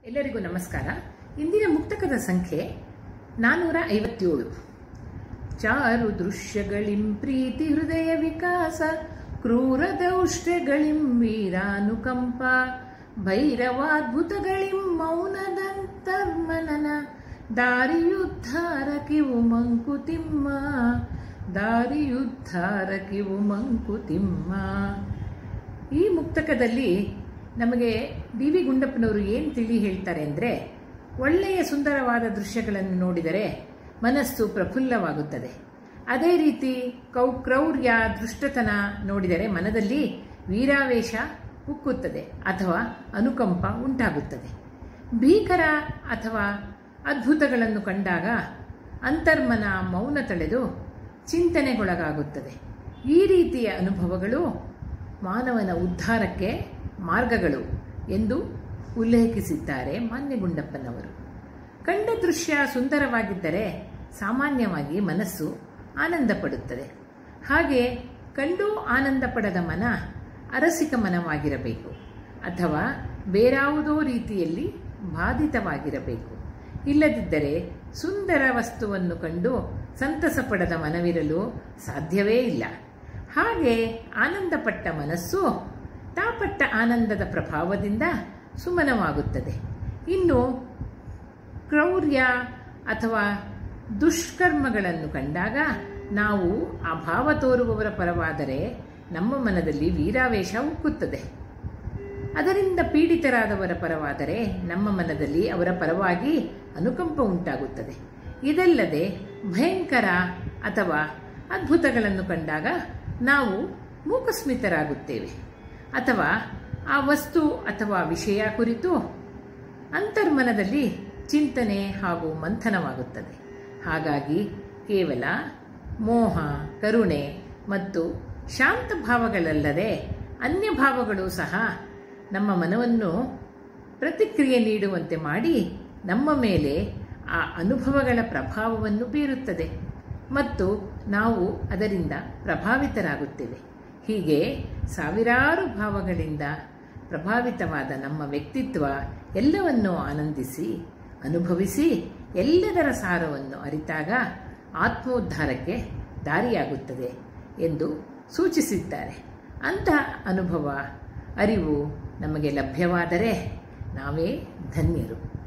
ಎಲ್ಲರಿಗೂ ನಮಸ್ಕಾರ ಇಂದಿನ ಮುಕ್ತಕದ ಸಂಖ್ಯೆ ನಾನ್ನೂರ ಐವತ್ತೇಳು ಚಾರು ದೃಶ್ಯಗಳಿಂ ಪ್ರೀತಿ ಹೃದಯ ವಿಕಾಸ ಕ್ರೂರ ದೌಷ್ಟ್ಯಗಳಿಂ ವೀರಾನುಕಂಪ ಭೈರವಾದ್ಭುತಗಳಿಂ ಮೌನದಂತರ್ಮನನ ದಾರಿಯುದ್ಧಾರ ಕಿವು ಮಂಕುತಿಮ್ಮ ದಾರಿಯುದ್ಧಾರ ಕಿವು ಮಂಕುತಿಮ್ಮ ಈ ಮುಕ್ತಕದಲ್ಲಿ ನಮಗೆ ಡಿ ವಿ ಗುಂಡಪ್ಪನವರು ಏನು ತಿಳಿ ಹೇಳ್ತಾರೆ ಅಂದರೆ ಒಳ್ಳೆಯ ಸುಂದರವಾದ ದೃಶ್ಯಗಳನ್ನು ನೋಡಿದರೆ ಮನಸ್ಸು ಪ್ರಫುಲ್ಲವಾಗುತ್ತದೆ ಅದೇ ರೀತಿ ಕೌ ಕ್ರೌರ್ಯ ದೃಷ್ಟತನ ನೋಡಿದರೆ ಮನದಲ್ಲಿ ವೀರಾವೇಶ ಉಕ್ಕುತ್ತದೆ ಅಥವಾ ಅನುಕಂಪ ಉಂಟಾಗುತ್ತದೆ ಭೀಕರ ಅಥವಾ ಅದ್ಭುತಗಳನ್ನು ಕಂಡಾಗ ಅಂತರ್ಮನ ಮೌನ ತಳೆದು ಚಿಂತನೆಗೊಳಗಾಗುತ್ತದೆ ಈ ರೀತಿಯ ಅನುಭವಗಳು ಮಾನವನ ಉದ್ಧಾರಕ್ಕೆ ಮಾರ್ಗಗಳು ಎಂದು ಉಲ್ಲೇಖಿಸಿದ್ದಾರೆ ಮಾನ್ಯ ಗುಂಡಪ್ಪನವರು ಕಂಡ ದೃಶ್ಯ ಸುಂದರವಾಗಿದ್ದರೆ ಸಾಮಾನ್ಯವಾಗಿ ಮನಸ್ಸು ಆನಂದ ಪಡುತ್ತದೆ ಹಾಗೆ ಕಂಡು ಆನಂದ ಪಡದ ಮನ ಅರಸಿಕ ಮನವಾಗಿರಬೇಕು ಅಥವಾ ಬೇರಾವುದೋ ರೀತಿಯಲ್ಲಿ ಬಾಧಿತವಾಗಿರಬೇಕು ಇಲ್ಲದಿದ್ದರೆ ಸುಂದರ ವಸ್ತುವನ್ನು ಕಂಡು ಸಂತಸ ಪಡದ ಮನವಿರಲು ಸಾಧ್ಯವೇ ಇಲ್ಲ ಹಾಗೆ ಆನಂದಪಟ್ಟ ಮನಸ್ಸು ತಾಪಟ್ಟ ಆನಂದದ ಪ್ರಭಾವದಿಂದ ಸುಮನವಾಗುತ್ತದೆ ಇನ್ನು ಕ್ರೌರ್ಯ ಅಥವಾ ದುಷ್ಕರ್ಮಗಳನ್ನು ಕಂಡಾಗ ನಾವು ಆ ಭಾವ ತೋರುವವರ ಪರವಾದರೆ ನಮ್ಮ ಮನದಲ್ಲಿ ವೀರಾವೇಶ ಉಕ್ಕುತ್ತದೆ ಅದರಿಂದ ಪೀಡಿತರಾದವರ ಪರವಾದರೆ ನಮ್ಮ ಮನದಲ್ಲಿ ಅವರ ಪರವಾಗಿ ಅನುಕಂಪ ಉಂಟಾಗುತ್ತದೆ ಇದಲ್ಲದೆ ಭಯಂಕರ ಅಥವಾ ಅದ್ಭುತಗಳನ್ನು ಕಂಡಾಗ ನಾವು ಮೂಕಸ್ಮಿತರಾಗುತ್ತೇವೆ ಅಥವಾ ಆ ವಸ್ತು ಅಥವಾ ವಿಷಯ ಕುರಿತು ಅಂತರ್ಮನದಲ್ಲಿ ಚಿಂತನೆ ಹಾಗೂ ಮಂಥನವಾಗುತ್ತದೆ ಹಾಗಾಗಿ ಕೇವಲ ಮೋಹ ಕರುಣೆ ಮತ್ತು ಶಾಂತ ಭಾವಗಳಲ್ಲದೆ ಅನ್ಯ ಭಾವಗಳು ಸಹ ನಮ್ಮ ಮನವನ್ನು ಪ್ರತಿಕ್ರಿಯೆ ನೀಡುವಂತೆ ಮಾಡಿ ನಮ್ಮ ಮೇಲೆ ಆ ಅನುಭವಗಳ ಪ್ರಭಾವವನ್ನು ಬೀರುತ್ತದೆ ಮತ್ತು ನಾವು ಅದರಿಂದ ಪ್ರಭಾವಿತರಾಗುತ್ತೇವೆ ಹೀಗೆ ಸಾವಿರಾರು ಭಾವಗಳಿಂದ ಪ್ರಭಾವಿತವಾದ ನಮ್ಮ ವ್ಯಕ್ತಿತ್ವ ಎಲ್ಲವನ್ನೂ ಆನಂದಿಸಿ ಅನುಭವಿಸಿ ಎಲ್ಲದರ ಸಾರವನ್ನು ಅರಿತಾಗ ಆತ್ಮೋದ್ಧಾರಕ್ಕೆ ದಾರಿಯಾಗುತ್ತದೆ ಎಂದು ಸೂಚಿಸಿದ್ದಾರೆ ಅಂತಹ ಅನುಭವ ಅರಿವು ನಮಗೆ ಲಭ್ಯವಾದರೆ ನಾವೇ ಧನ್ಯರು